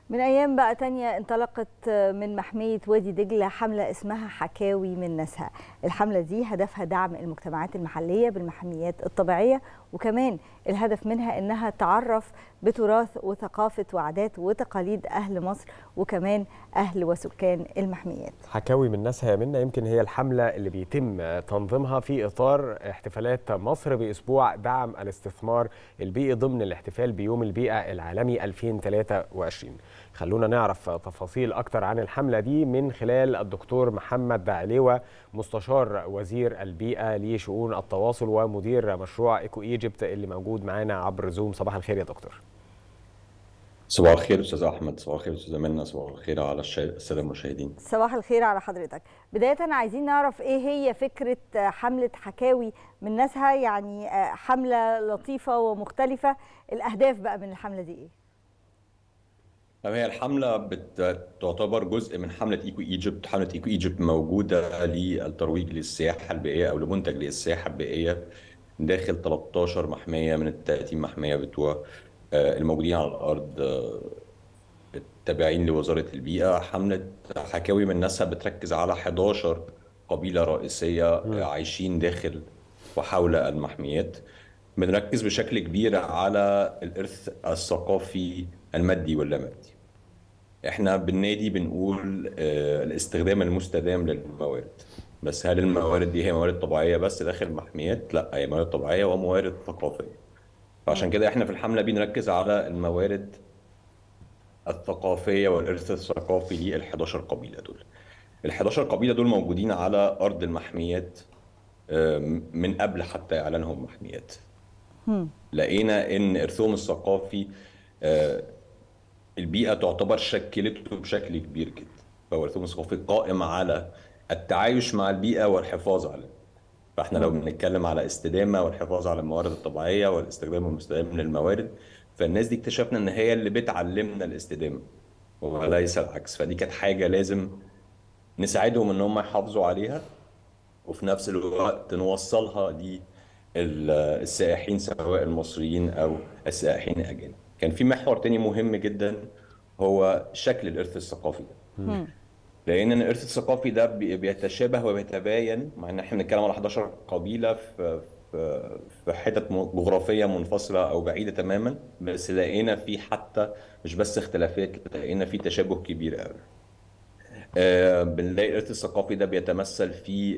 من أيام بقى تانية انطلقت من محمية وادي دجلة حملة اسمها حكاوي من ناسها الحملة دي هدفها دعم المجتمعات المحلية بالمحميات الطبيعية وكمان الهدف منها انها تعرف بتراث وثقافة وعادات وتقاليد أهل مصر وكمان أهل وسكان المحميات حكاوي من ناسها يا منا يمكن هي الحملة اللي بيتم تنظيمها في إطار احتفالات مصر بأسبوع دعم الاستثمار البيئي ضمن الاحتفال بيوم البيئة العالمي 2023 خلونا نعرف تفاصيل أكتر عن الحملة دي من خلال الدكتور محمد عليوة مستشار وزير البيئة لشؤون التواصل ومدير مشروع إيكو إيجيبت اللي موجود معانا عبر زوم صباح الخير يا دكتور صباح الخير استاذ احمد صباح الخير استاذه منى صباح الخير على الساده المشاهدين صباح الخير على حضرتك بدايه عايزين نعرف ايه هي فكره حمله حكاوي من ناسها يعني حمله لطيفه ومختلفه الاهداف بقى من الحمله دي ايه هي الحملة بتعتبر جزء من حملة ايكو ايجيبت، حملة ايكو ايجيبت موجودة للترويج للسياحة البيئية أو لمنتج للسياحة البيئية داخل 13 محمية من ال 30 محمية بتوع الموجودين على الأرض التابعين لوزارة البيئة حملة حكاوي من ناسها بتركز على 11 قبيلة رئيسية عايشين داخل وحول المحميات بنركز بشكل كبير على الإرث الثقافي المادي واللامادي احنا بالنادي بنقول الاستخدام المستدام للموارد بس هل الموارد دي هي موارد طبيعية بس داخل المحميات؟ لا هي موارد طبيعية وموارد ثقافية فعشان كده احنا في الحمله بنركز على الموارد الثقافيه والارث الثقافي لل 11 قبيله دول. ال 11 قبيله دول موجودين على ارض المحميات من قبل حتى اعلانهم محميات. لقينا ان ارثهم الثقافي البيئه تعتبر شكلته بشكل كبير جدا. فهو ارثهم الثقافي قائم على التعايش مع البيئه والحفاظ عليها. فاحنا لو بنتكلم على استدامه والحفاظ على الموارد الطبيعيه والاستخدام المستدام للموارد فالناس دي اكتشفنا ان هي اللي بتعلمنا الاستدامه وليس العكس فدي كانت حاجه لازم نساعدهم ان هم يحافظوا عليها وفي نفس الوقت نوصلها للسائحين سواء المصريين او السائحين الاجانب كان في محور تاني مهم جدا هو شكل الارث الثقافي ده لان الارث الثقافي ده بيتشابه وبيتباين مع ان احنا بنتكلم على 11 قبيله في في حتت جغرافيه منفصله او بعيده تماما بس لقينا في حتى مش بس اختلافات لقينا في تشابه كبير قوي آه بنلاقي الارث الثقافي ده بيتمثل في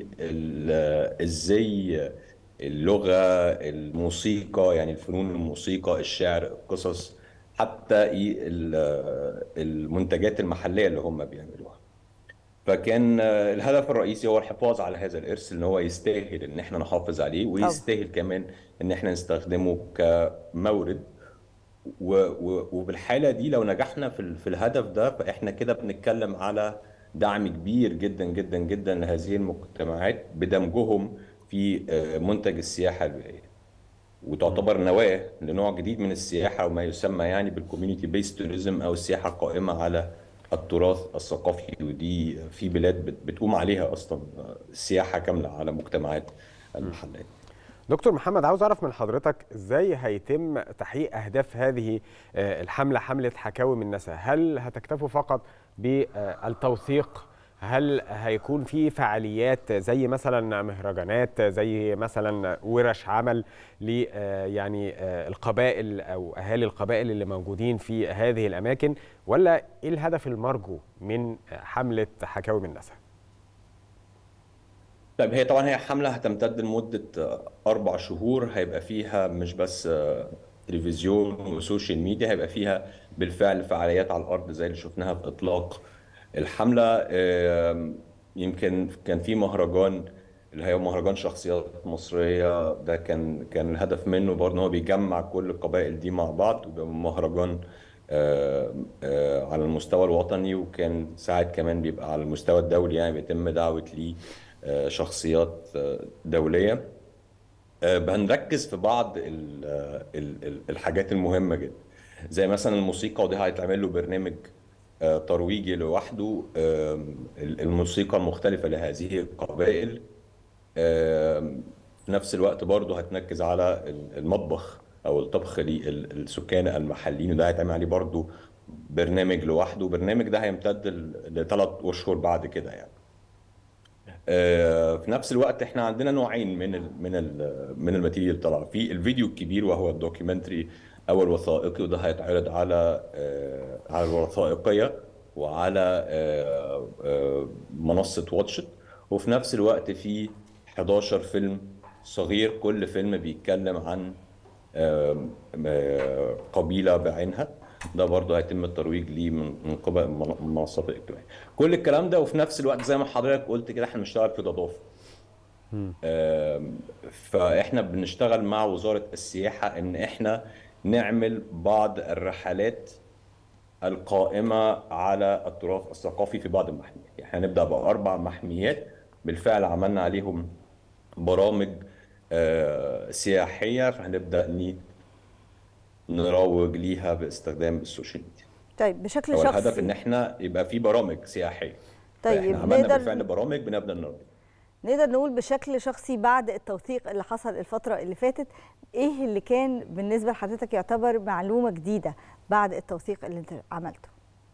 الزي اللغه الموسيقى يعني الفنون الموسيقى الشعر القصص حتى المنتجات المحليه اللي هم بيعملوها فكان الهدف الرئيسي هو الحفاظ على هذا الارث ان هو يستاهل ان احنا نحافظ عليه ويستاهل كمان ان احنا نستخدمه كمورد وبالحاله دي لو نجحنا في, في الهدف ده فاحنا كده بنتكلم على دعم كبير جدا جدا جدا لهذه المجتمعات بدمجهم في منتج السياحه البيئيه وتعتبر نواه لنوع جديد من السياحه وما يسمى يعني بالكوميونتي بيست توريزم او السياحه القائمه على التراث الثقافي ودي في بلاد بتقوم عليها اصلا سياحه كامله على مجتمعات المحلات. دكتور محمد عاوز اعرف من حضرتك ازاي هيتم تحقيق اهداف هذه الحمله حمله حكاوي من ناسها؟ هل هتكتفوا فقط بالتوثيق؟ هل هيكون في فعاليات زي مثلا مهرجانات زي مثلا ورش عمل ل يعني القبائل او اهالي القبائل اللي موجودين في هذه الاماكن ولا ايه الهدف المرجو من حمله حكاوي من ناسها؟ طيب هي طبعا هي حمله هتمتد لمده اربع شهور هيبقى فيها مش بس تلفزيون وسوشيال ميديا هيبقى فيها بالفعل فعاليات على الارض زي اللي شفناها في اطلاق الحمله يمكن كان في مهرجان اللي هي مهرجان شخصيات مصريه ده كان كان الهدف منه برضه ان هو بيجمع كل القبائل دي مع بعض وبيبقى مهرجان على المستوى الوطني وكان ساعات كمان بيبقى على المستوى الدولي يعني بيتم دعوه ليه شخصيات دوليه هنركز في بعض الحاجات المهمه جدا زي مثلا الموسيقى وده هيتعمل له برنامج ترويجي لوحده الموسيقى المختلفة لهذه القبائل في نفس الوقت برضه هتنركز على المطبخ او الطبخ للسكان المحليين وده هيتعمل عليه برضه برنامج لوحده وبرنامج ده هيمتد لثلاث اشهر بعد كده يعني آه، في نفس الوقت احنا عندنا نوعين من ال من ال من الماتيريال اللي طالعه في الفيديو الكبير وهو الدوكيومنتري او الوثائقي وده هيتعرض على آه، على الوثائقيه وعلى آه، آه، منصه واتشت وفي نفس الوقت في 11 فيلم صغير كل فيلم بيتكلم عن آم، آه، قبيله بعينها ده برضه هيتم الترويج ليه من من قبل المن- المنصات الاجتماعيه كل الكلام ده وفي نفس الوقت زي ما حضرتك قلت كده احنا بنشتغل في تضافر آم، فاحنا بنشتغل مع وزاره السياحه ان احنا نعمل بعض الرحلات القائمه على التراث الثقافي في بعض المحميات يعني هنبدا باربع محميات بالفعل عملنا عليهم برامج آه، سياحيه فهنبدا ن- نروج ليها باستخدام السوشيال ميديا طيب بشكل هو شخصي الهدف ان احنا يبقى في برامج سياحيه طيب، احنا عملنا نقدر- بالفعل برامج بنبدا نروج نقدر نقول بشكل شخصي بعد التوثيق اللي حصل الفترة اللي فاتت ايه اللي كان بالنسبة لحضرتك يعتبر معلومة جديدة بعد التوثيق اللي انت عملته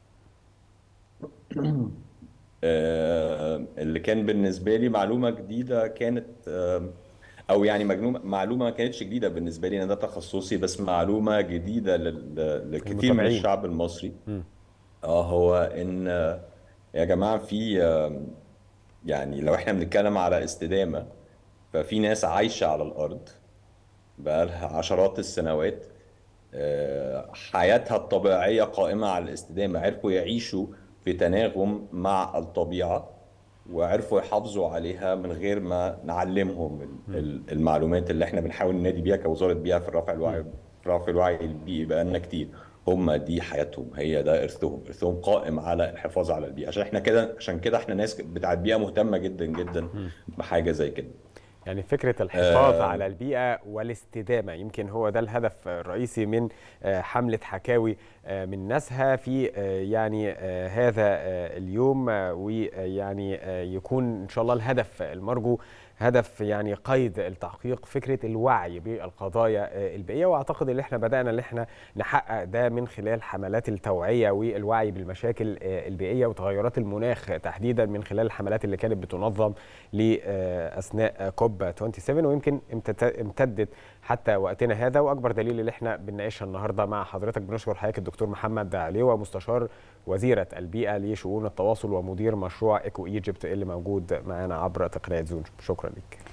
آه، اللي كان بالنسبه لي معلومه جديده كانت آه، او يعني معلومه معلومه ما كانتش جديده بالنسبه لي انا ده تخصصي بس معلومه جديده لل- لكثير من المتابعين. الشعب المصري اه هو ان آه، يا جماعه في آه، يعني لو احنا بنتكلم على استدامه ففي ناس عايشه على الارض بقالها عشرات السنوات آه، حياتها الطبيعية قائمة على الاستدامة عرفوا يعيشوا في تناغم مع الطبيعة وعرفوا يحافظوا عليها من غير ما نعلمهم ال- ال- المعلومات اللي احنا بنحاول ننادي بيها كوزارة بيئة في رفع الوعي في رفع الوعي البيئي بقالنا كتير هم دي حياتهم هي ده ارثهم ارثهم قائم على الحفاظ على البيئة عشان احنا كده عشان كده احنا ناس بتاعت بيئة مهتمة جدا جدا بحاجة زي كده يعني فكرة الحفاظ آه. على البيئة والاستدامة يمكن هو ده الهدف الرئيسي من آه، حملة حكاوي آه، من ناسها في آه، يعني آه، هذا آه، اليوم آه، ويعني آه، يكون إن شاء الله الهدف المرجو هدف يعني قيد التحقيق فكرة الوعي بالقضايا آه، البيئية واعتقد ان احنا بدأنا ان احنا نحقق ده من خلال حملات التوعية والوعي بالمشاكل آه، البيئية وتغيرات المناخ تحديدا من خلال الحملات اللي كانت بتنظم لاثناء كوب 27 ويمكن امتت- امتدت حتى وقتنا هذا واكبر دليل اللي احنا بنناقشها النهارده مع حضرتك بنشكر حضرتك الدكتور محمد عليوه مستشار وزيره البيئه لشؤون التواصل ومدير مشروع ايكو ايجيبت اللي موجود معانا عبر تقنيه زون شكرا لك